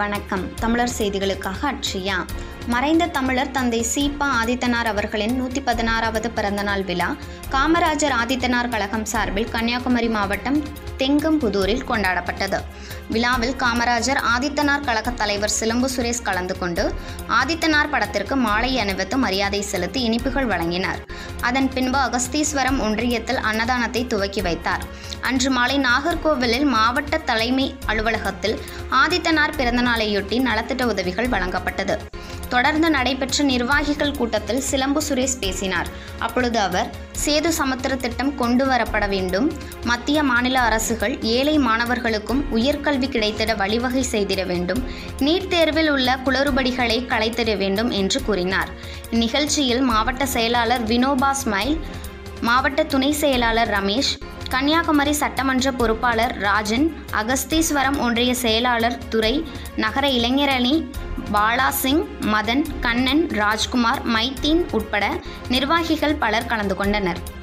வணக்கம் தமிழர் செய்திகளுக்காக அட்சியா மறைந்த தமிழர் தந்தை சீபா ஆதித்தனார் அவர்களின் நூற்றி பதினாறாவது பிறந்தநாள் விழா காமராஜர் ஆதித்தனார் கழகம் சார்பில் கன்னியாகுமரி மாவட்டம் தெங்கம்புதூரில் கொண்டாடப்பட்டது விழாவில் காமராஜர் ஆதித்தனார் கழக தலைவர் சிலம்பு சுரேஷ் கலந்து கொண்டு ஆதித்தனார் படத்திற்கு மாலை அணிவித்து மரியாதை செலுத்தி இனிப்புகள் வழங்கினார் அதன் பின்பு அகஸ்தீஸ்வரம் ஒன்றியத்தில் அன்னதானத்தை துவக்கி வைத்தார் அன்று மாலை நாகர்கோவிலில் மாவட்ட தலைமை அலுவலகத்தில் ஆதித்தனார் பிறந்தநாளையொட்டி நலத்திட்ட உதவிகள் வழங்கப்பட்டது தொடர்ந்து நடைபெற்ற நிர்வாகிகள் கூட்டத்தில் சிலம்பு சுரேஷ் பேசினார் அப்பொழுது அவர் சேது சமுத்திர திட்டம் கொண்டு வரப்பட வேண்டும் மத்திய மாநில அரசுகள் ஏழை மாணவர்களுக்கும் உயர்கல்வி கிடைத்திட வழிவகை செய்திட வேண்டும் நீட் தேர்வில் உள்ள குளறுபடிகளை களைத்திட வேண்டும் என்று கூறினார் இந்நிகழ்ச்சியில் மாவட்ட செயலாளர் வினோபா ஸ்மைல் மாவட்ட துணை செயலாளர் ரமேஷ் கன்னியாகுமரி சட்டமன்ற பொறுப்பாளர் ராஜன் அகஸ்தீஸ்வரம் ஒன்றிய செயலாளர் துரை நகர இளைஞரணி பாலா சிங் மதன் கண்ணன் ராஜ்குமார் மைத்தீன் உட்பட நிர்வாகிகள் பலர் கலந்து கொண்டனர்